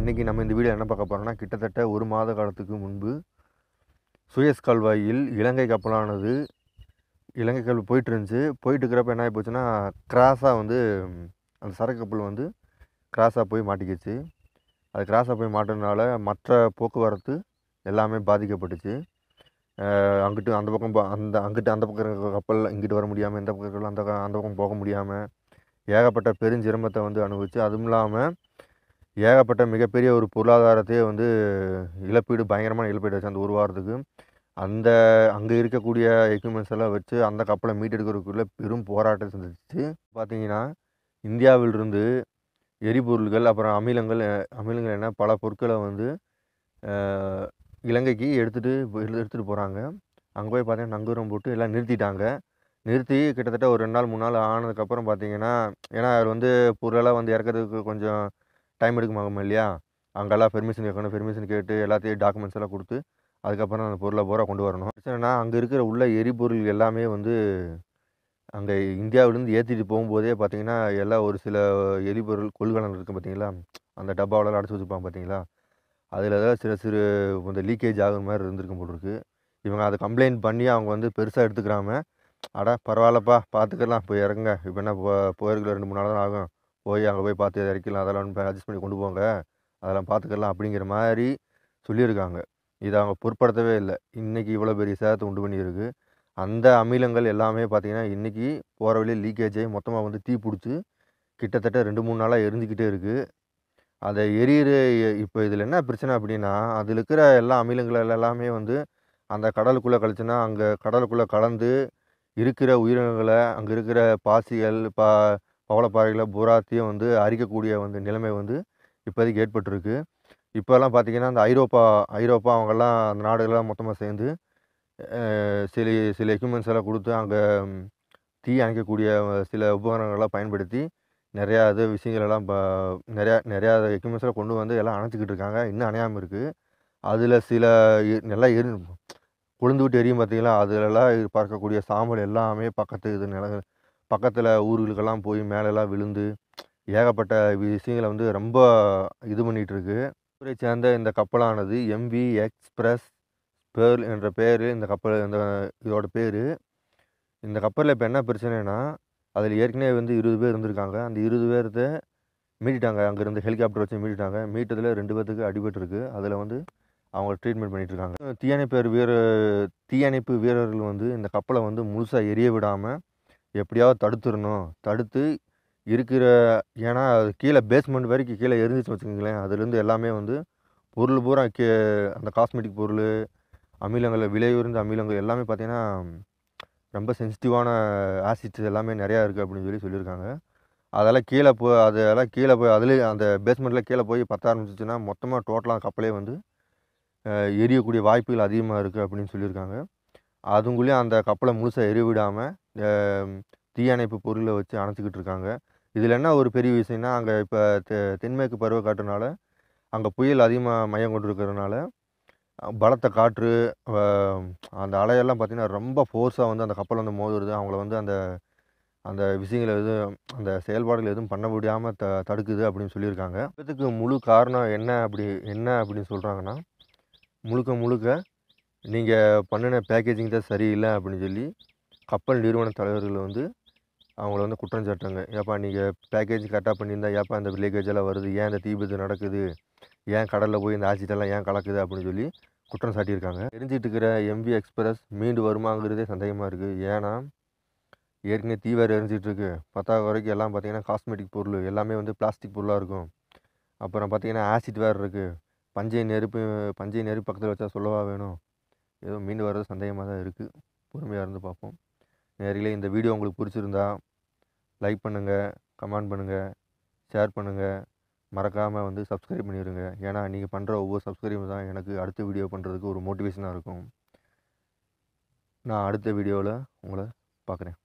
இன்றைக்கி நம்ம இந்த வீடியோ என்ன பார்க்க போகிறோம்னா கிட்டத்தட்ட ஒரு மாத காலத்துக்கு முன்பு சுயஸ் கால்வாயில் இலங்கை கப்பலானது இலங்கை கப்பல் போயிட்டு இருந்துச்சு போயிட்டு இருக்கிறப்ப என்ன ஆகி போச்சுன்னா கிராஸாக வந்து ம், அந்த சரக்கு கப்பல் வந்து கிராஸாக போய் மாட்டிக்கிச்சு அது கிராஸாக போய் மாட்டினால மற்ற போக்குவரத்து எல்லாமே பாதிக்கப்பட்டுச்சு அஹ், அங்கிட்டு அந்த பக்கம் போ- அந்த அங்கிட்டு அந்த பக்கம் இருக்கிற கப்பல் இங்கிட்டு வர முடியாமல் இந்த பக்கம் இருக்கிற அந்த க- அந்த பக்கம் போக முடியாமல் ஏகப்பட்ட பெருஞ்சிரமத்தை வந்து அனுபவிச்சு அதுவும் இல்லாமல் ஏகப்பட்ட மிகப்பெரிய ஒரு பொருளாதாரத்தையே வந்து இழப்பீடு பயங்கரமான இழப்பீடு வச்சு அந்த ஒரு வாரத்துக்கு அந்த அங்கே இருக்கக்கூடிய எக்யூப்மெண்ட்ஸ் எல்லாம் வச்சு அந்த கப்பலை மீட்டெடுக்கிறதுக்குள்ள பெரும் போராட்டம் சந்திச்சு பார்த்தீங்கன்னா இந்தியாவிலிருந்து எரிபொருள்கள் அப்புறம் அமிலங்கள் அஹ், அமிலங்கள் என்ன பல பொருட்களை வந்து அஹ், இலங்கைக்கு எடுத்துகிட்டு எடுத்துகிட்டு போகிறாங்க அங்கே போய் பார்த்தீங்கன்னா நங்கூரம் போட்டு எல்லாம் நிறுத்திட்டாங்க நிறுத்தி கிட்டத்தட்ட ஒரு ரெண்டு நாள் மூணு நாள் ஆனதுக்கப்புறம் பார்த்தீங்கன்னா ஏன்னா அது வந்து பொருளெல்லாம் வந்து இறக்கிறதுக்கு கொஞ்சம் டைம் எடுக்குமாகும் இல்லையா அங்கெல்லாம் பெர்மிஷன் கேட்கணும் பெர்மிஷன் கேட்டு எல்லாத்தையும் டாக்குமெண்ட்ஸ் எல்லாம் கொடுத்து அதுக்கப்புறம் அந்த பொருளை பூரா கொண்டு வரணும் பிரச்சனைனா அங்கே இருக்கிற உள்ள எரிபொருள் எல்லாமே வந்து அங்கே இந்தியாவிலேருந்து ஏற்றிட்டு போகும்போதே பார்த்தீங்கன்னா எல்லாம் ஒரு சில எரிபொருள் கொள்கலன் இருக்குது பார்த்தீங்களா அந்த டப்பாவிலலாம் அடைச்சி வச்சுருப்பாங்க பார்த்தீங்களா அதில் ஏதாவது சிறு சிறு இந்த லீக்கேஜ் ஆகுற மாதிரி இருந்திருக்கும் போல் இருக்கு இவங்க அதை கம்ப்ளைண்ட் பண்ணி அவங்க வந்து பெருசாக எடுத்துக்கிறாம அட பரவாயில்லப்பா பார்த்துக்கலாம் போய் இறங்குங்க இப்போ என்ன போ போயிருக்கல ரெண்டு மூணு நாள் தான் ஆகும் போய் அங்கே போய் பார்த்து இறக்கலாம் அதெல்லாம் வந்து அட்ஜஸ்ட் பண்ணி கொண்டு போங்க அதெல்லாம் பார்த்துக்கலாம் அப்படிங்கிற மாதிரி சொல்லியிருக்காங்க இதை அவங்க பொருட்படுத்தவே இல்லை இன்றைக்கி இவ்வளோ பெரிய சேதத்தை உண்டு பண்ணியிருக்கு அந்த அமிலங்கள் எல்லாமே பார்த்திங்கன்னா இன்றைக்கி போகிற வழியில் லீக்கேஜ் ஆகி மொத்தமாக வந்து தீ பிடிச்சி கிட்டத்தட்ட ரெண்டு மூணு நாளாக எரிஞ்சிக்கிட்டே இருக்குது அதை எரியிற இப்போ இதில் என்ன பிரச்சனை அப்படின்னா அதில் இருக்கிற எல்லா அமிலங்கள் எல்லாமே வந்து அந்த கடலுக்குள்ளே கழிச்சுன்னா அங்கே கடலுக்குள்ளே கலந்து இருக்கிற உயிரினங்களை அங்கே இருக்கிற பாசிகள் பா பவளப்பாறைகளை பூராத்தையும் வந்து அரிக்கக்கூடிய வந்து நிலைமை வந்து இப்போதைக்கு ஏற்பட்டிருக்கு இப்போல்லாம் பார்த்தீங்கன்னா அந்த ஐரோப்பா ஐரோப்பா அவங்கெல்லாம் அந்த நாடுகள்லாம் மொத்தமாக சேர்ந்து அஹ், சில சில எக்யூப்மெண்ட்ஸ் எல்லாம் கொடுத்து அங்கே தீ அணைக்கக்கூடிய சில உபகரணங்கள்லாம் பயன்படுத்தி நிறையா இது விஷயங்களெல்லாம் இப்போ நிறையா நிறையா எக்யூப்மெண்ட்ஸ் எல்லாம் கொண்டு வந்து எல்லாம் அணைச்சிக்கிட்டு இருக்காங்க இன்னும் அணையாமல் இருக்குது அதில் சில எ- நல்லா எரி கொழுந்து விட்டு எரியும் பார்த்தீங்களா அதுலலாம் இது பறக்கக்கூடிய சாம்பல் எல்லாமே பக்கத்து இது நில பக்கத்தில் ஊர்களுக்கெல்லாம் போய் மேலெல்லாம் விழுந்து ஏகப்பட்ட விஷயங்களை வந்து ரொம்ப இது பண்ணிகிட்டு இருக்கு ஊரை சேர்ந்த இந்த கப்பலானது எம்வி எக்ஸ்பிரஸ் பேர் என்ற பேர் இந்த கப்பல் இந்த இதோட பேர் இந்த கப்பலில் இப்போ என்ன பிரச்சனைனா அதில் ஏற்கனவே வந்து இருபது பேர் இருந்திருக்காங்க அந்த இருபது பேர்த்த மீட்டிட்டாங்க அங்கேருந்து ஹெலிகாப்டர் வச்சு மீட்டிட்டாங்க மீட்டதில் ரெண்டு பேர்த்துக்கு அடிபட்டிருக்கு அதில் வந்து அவங்க ட்ரீட்மெண்ட் பண்ணிட்டு இருக்காங்க தீயணைப்பு வீர தீயணைப்பு வீரர்கள் வந்து இந்த கப்பலை வந்து முழுசாக எரிய விடாமல் எப்படியாவது தடுத்துடணும் தடுத்து இருக்கிற ஏன்னா அது கீழே பேஸ்மெண்ட் வரைக்கும் கீழே எரிஞ்சிச்சு வச்சுக்கோங்களேன் அதுலேருந்து எல்லாமே வந்து பொருள் பூரா கே அந்த காஸ்மெட்டிக் பொருள் அமிலங்கள் விலை உயர்ந்த அமிலங்கள் எல்லாமே பார்த்தீங்கன்னா ரொம்ப சென்சிட்டிவான ஆசிட்ஸ் எல்லாமே நிறையா இருக்குது அப்படின்னு சொல்லி சொல்லியிருக்காங்க அதெல்லாம் கீழே போ அதெல்லாம் கீழே போய் அதுலேயே அந்த பேஸ்மெண்ட்டில் கீழே போய் பற்ற ஆரம்பிச்சிச்சுன்னா மொத்தமாக டோட்டலாக கப்பலே வந்து அஹ், எரியக்கூடிய வாய்ப்புகள் அதிகமாக இருக்குது அப்படின்னு சொல்லியிருக்காங்க அதுங்குள்ளேயும் அந்த கப்பலை முழுசாக எரிய விடாமல் தீயணைப்பு பொருளை வச்சு அணைச்சிக்கிட்டு இருக்காங்க இதில் என்ன ஒரு பெரிய விஷயம்னா அங்கே இப்போ தெ தென்மேற்கு பருவக்காற்றுனால அங்கே புயல் அதிகமாக மையம் கொண்டு இருக்கிறதுனால அஹ், பலத்த காற்று அஹ், அந்த அலையெல்லாம் பார்த்திங்கன்னா ரொம்ப ஃபோர்ஸாக வந்து அந்த கப்பல் வந்து மோதுறது அவங்கள வந்து அந்த அந்த விஷயங்களை எதுவும் அந்த செயல்பாடுகள் எதுவும் பண்ண முடியாமல் த தடுக்குது அப்படின்னு சொல்லியிருக்காங்க இதுக்கு முழு காரணம் என்ன அப்படி என்ன அப்படின்னு சொல்கிறாங்கன்னா முழுக்க முழுக்க நீங்கள் பண்ணின பேக்கேஜிங் தான் சரியில்லை அப்படின்னு சொல்லி கப்பல் நிறுவன தலைவர்கள் வந்து அவங்கள வந்து குற்றம் சாட்டுறாங்க ஏப்பா நீங்கள் பேக்கேஜ் கரெக்டாக பண்ணியிருந்தா ஏப்பா இந்த லீக்கேஜ் எல்லாம் வருது ஏன் இந்த தீபத்து நடக்குது ஏன் கடலில் போய் இந்த ஆசிட் எல்லாம் ஏன் கலக்குது அப்படின்னு சொல்லி குற்றம் சாட்டியிருக்காங்க தெரிஞ்சிட்டு இருக்கிற எம்வி எக்ஸ்பிரஸ் மீண்டு வருமாங்கிறதே சந்தேகமாக இருக்குது ஏன்னா ஏற்கனவே தீ வேறு எரிஞ்சிட்டு இருக்கு பத்தாவது வரைக்கும் எல்லாம் பார்த்தீங்கன்னா காஸ்மெட்டிக் பொருள் எல்லாமே வந்து பிளாஸ்டிக் பொருளாக இருக்கும் அப்புறம் பார்த்தீங்கன்னா ஆசிட் வேறு இருக்குது பஞ்சை நெருப்பு பஞ்சை நெருப்பு பக்கத்தில் வச்சா சொல்லவா வேணும் ஏதோ மீண்டு வர்றது சந்தேகமாக தான் இருக்குது பொறுமையாக இருந்து பார்ப்போம் நேரிலே இந்த வீடியோ உங்களுக்கு பிடிச்சிருந்தா லைக் பண்ணுங்கள் கமெண்ட் பண்ணுங்கள் ஷேர் பண்ணுங்கள் மறக்காமல் வந்து சப்ஸ்கிரைப் பண்ணிடுங்க ஏன்னா நீங்கள் பண்ணுற ஒவ்வொரு சப்ஸ்கிரைப் தான் எனக்கு அடுத்த வீடியோ பண்ணுறதுக்கு ஒரு மோட்டிவேஷனாக இருக்கும் நான் அடுத்த வீடியோவில் உங்களை பார்க்குறேன்